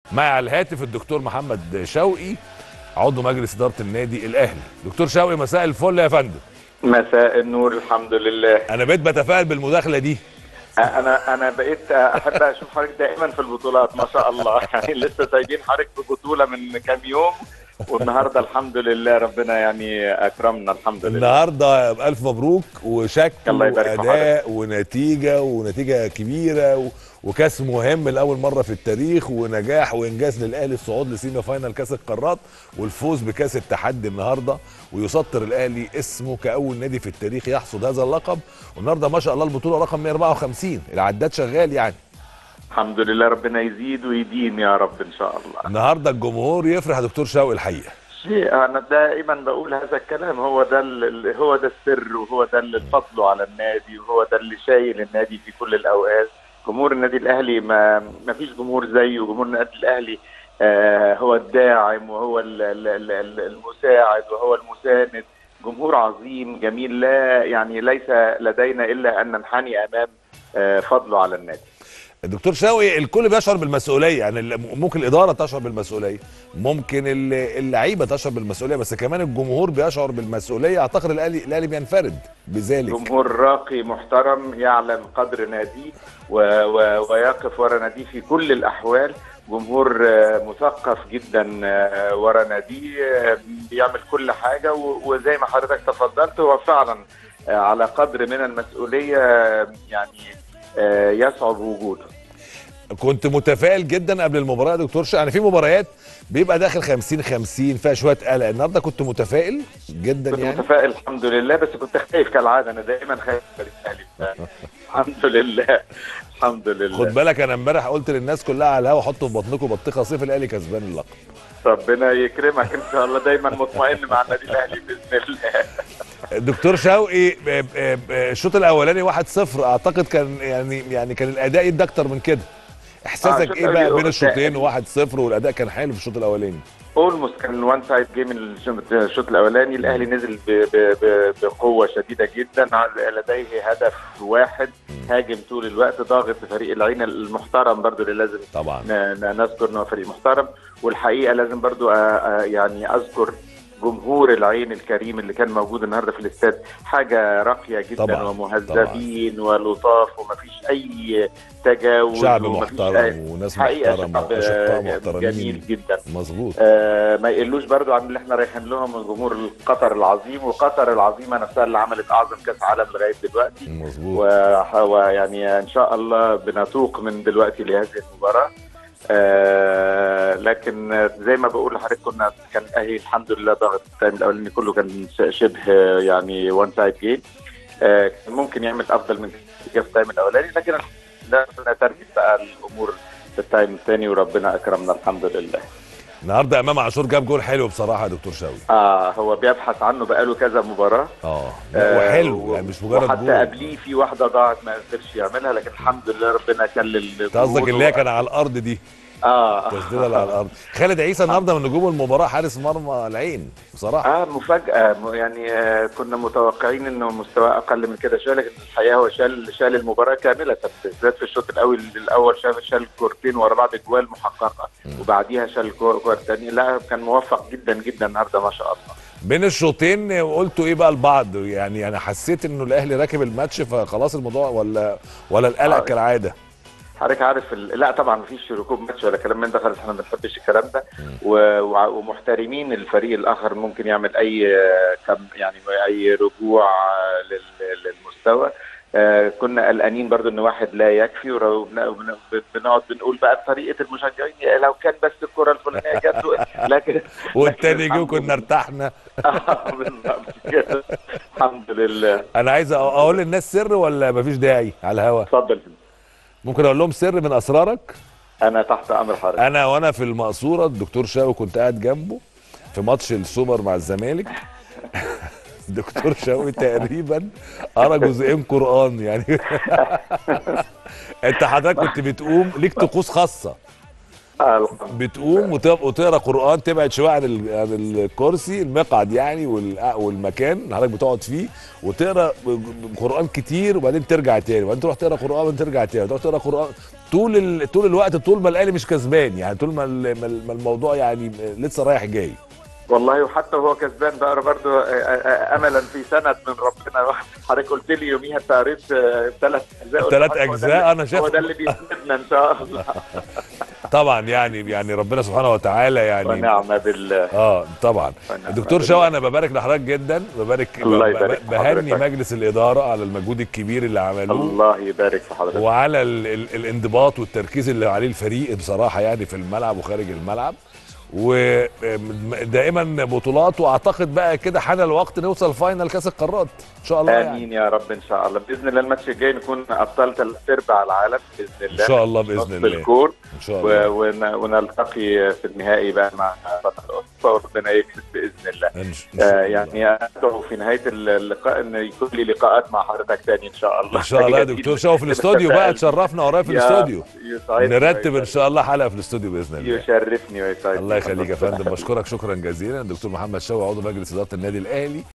معي على الهاتف الدكتور محمد شوقي عضو مجلس اداره النادي الاهلي دكتور شوقي مساء الفل يا فندم مساء النور الحمد لله انا بقيت بتفائل بالمداخله دي انا انا بقيت احب اشوف حضرتك دائما في البطولات ما شاء الله يعني لسه سايبين حضرتك في بطوله من كام يوم والنهارده الحمد لله ربنا يعني اكرمنا الحمد لله النهارده الف مبروك وشكل الله يبارك في واداء ونتيجه ونتيجه كبيره و... وكاس مهم لاول مره في التاريخ ونجاح وانجاز للاهلي الصعود لسيمي فاينال كاس القارات والفوز بكاس التحدي النهارده ويسطر الاهلي اسمه كاول نادي في التاريخ يحصد هذا اللقب والنهارده ما شاء الله البطوله رقم 154 العداد شغال يعني الحمد لله ربنا يزيد ويديم يا رب ان شاء الله النهارده الجمهور يفرح يا دكتور شوقي الحقيقه شيء انا دائما بقول هذا الكلام هو ده ال- هو ده السر وهو ده اللي فضله على النادي وهو ده اللي شايل النادي في كل الاوقات جمهور النادي الاهلي ما ما فيش جمهور زيه جمهور النادي الاهلي آه هو الداعم وهو ال- ال- ال- ال- المساعد وهو المساند جمهور عظيم جميل لا يعني ليس لدينا الا ان ننحني امام آه فضله على النادي الدكتور شوقي الكل بيشعر بالمسؤوليه يعني ال- ممكن الاداره تشعر بالمسؤوليه ممكن ال- اللعيبه تشعر بالمسؤوليه بس كمان الجمهور بيشعر بالمسؤوليه اعتقد الاهلي الاهلي بينفرد بذلك جمهور راقي محترم يعلم قدر ناديه و- و- ويقف ورا ناديه في كل الاحوال جمهور آه، مثقف جدا آه، ورا ناديه آه، بيعمل كل حاجه و- وزي ما حضرتك تفضلت هو فعلا آه، على قدر من المسؤوليه آه، يعني آه، يصعب وجوده كنت متفائل جدا قبل المباراه يا دكتور شوقي يعني في مباريات بيبقى داخل 50 50 فيها شويه قلق النهارده كنت متفائل جدا كنت يعني متفائل الحمد لله بس كنت خايف كالعاده انا دايما خايف من الاهلي الحمد لله الحمد لله خد بالك انا امبارح قلت للناس كلها على الهوا حطوا في بطنكم بطيخه صيف الاهلي كسبان اللقب ربنا يكرمك ان شاء الله دايما مطمئن مع النادي الاهلي باذن الله دكتور شوقي ب- ب- ب- الشوط الاولاني 1-0 اعتقد كان يعني يعني كان الاداء يدي اكتر من كده احساسك الشوط ايه بقى الأولاني بين الشوطين تقريباً. 1-0 والاداء كان حلو في الشوط الاولاني اولموست كان وان سايد جيم الشوط الاولاني الاهلي نزل ب- ب- ب- بقوه شديده جدا لديه هدف واحد هاجم طول الوقت ضاغط فريق العين المحترم برضو اللي لازم طبعا ن- ن- نذكر انه فريق محترم والحقيقه لازم برضو أ- أ- يعني اذكر جمهور العين الكريم اللي كان موجود النهارده في الاستاد حاجه راقيه جدا طبعاً، ومهذبين ولطاف ومفيش اي تجاوز شعب ومفيش محترم أي- وناس حقيقه محترمه شعب واشقاء جميل محترمين جدا مظبوط آه ما يقلوش برضو عن اللي احنا رايحين لهم من جمهور قطر العظيم وقطر العظيمه نفسها اللي عملت اعظم كاس عالم لغايه دلوقتي مظبوط و- ويعني ان شاء الله بنتوق من دلوقتي لهذه المباراه آه لكن زي ما بقول لحضرتك كنا كان الاهلي الحمد لله ضغط التايم الاولاني كله كان شبه يعني وان سايد جيم آه كان ممكن يعمل افضل من كده في التايم الاولاني لكن الحمد لله ربنا ترجم بقى الامور في التايم الثاني وربنا اكرمنا الحمد لله النهارده امام عاشور جاب جول حلو بصراحه يا دكتور شوقي اه هو بيبحث عنه بقاله كذا مباراه اه آه، وحلو و- يعني مش مجرد وحتى جول قبليه في واحده ضاعت ما قدرش يعملها لكن الحمد لله ربنا كلل أنت قصدك اللي هي كان على الارض دي اه التسديده اللي على الارض خالد عيسى النهارده من نجوم المباراه حارس مرمى العين بصراحه اه مفاجاه م- يعني آه كنا متوقعين انه مستواه اقل من كده شويه لكن الحقيقه هو شال شال المباراه كامله بالذات في الشوط الاول الاول شاف شال كورتين ورا بعض جوال محققه وبعديها شال كور كور تاني لا كان موفق جدا جدا النهارده ما شاء الله بين الشوطين قلتوا ايه بقى لبعض يعني انا حسيت انه الاهلي راكب الماتش فخلاص الموضوع ولا ولا القلق آه. كالعاده حضرتك عارف ال... لا طبعا مفيش ركوب ماتش ولا كلام من ده خالص احنا ما بنحبش الكلام ده و... وع- ومحترمين الفريق الاخر ممكن يعمل اي آه، كم يعني اي رجوع آه، لل... للمستوى آه كنا قلقانين برضو ان واحد لا يكفي ور- وبن- وبن- بنقعد بنقول بقى بطريقه المشجعين يا لو كان بس الكره الفلانيه جت لكن والتاني لكن جه الحمد كنا لله. ارتحنا آه، بالظبط كده الحمد لله انا عايز أ- اقول للناس سر ولا مفيش داعي على الهوا اتفضل ممكن اقول لهم سر من اسرارك انا تحت امر حضرتك انا وانا في المقصوره الدكتور شاوي كنت قاعد جنبه في ماتش السوبر مع الزمالك الدكتور شاوي تقريبا قرا جزئين قران يعني انت حضرتك كنت بتقوم ليك طقوس خاصه آه، الحمد بتقوم وت- وتقرا قران تبعد شويه عن ال- عن الكرسي المقعد يعني وال- والمكان اللي حضرتك بتقعد فيه وتقرا قران كتير وبعدين ترجع تاني وبعدين تروح تقرا قران وبعدين ترجع تاني تروح تقرا قران طول ال... طول الوقت طول ما الاهلي مش كسبان يعني طول ما ال- ما ال- ما الموضوع يعني لسه رايح جاي والله وحتى وهو كسبان بقى برضه املا في سند من ربنا حضرتك قلت لي يوميها انت قريت ثلاث اجزاء قلت ثلاث هو ده أجزاء، اللي- أنا شايف- هو ده اللي بيسندنا ان شاء الله طبعا يعني يعني ربنا سبحانه وتعالى يعني ونعم بالله اه طبعا ونعم دكتور بالله. شوقي انا ببارك لحضرتك جدا ببارك الله ب- يبارك ب- في بهني حضرتك. مجلس الاداره على المجهود الكبير اللي عملوه الله يبارك في حضرتك وعلى ال ال الانضباط والتركيز اللي عليه الفريق بصراحه يعني في الملعب وخارج الملعب ودائما بطولات واعتقد بقى كده حان الوقت نوصل فاينل كاس القارات ان شاء الله يعني امين يا رب ان شاء الله باذن الله الماتش الجاي نكون ابطال ثلاث ارباع العالم باذن الله ان شاء الله نص باذن الله الكور ان شاء و- الله ون- ونلتقي في النهائي بقى مع بطل اوروبا وربنا يكسب باذن الله إن ش- إن آه، شاء الله. يعني ادعو في نهايه اللقاء ان يكون لي لقاءات مع حضرتك تاني ان شاء الله ان شاء الله يا دكتور شوقي في الاستوديو بقى تشرفنا ورايا في الاستوديو نرتب ان شاء الله حلقه في الاستوديو باذن الله يشرفني ويسعدني الله يخليك يا فندم بشكرك شكرا جزيلا دكتور محمد شوقي عضو مجلس اداره النادي الاهلي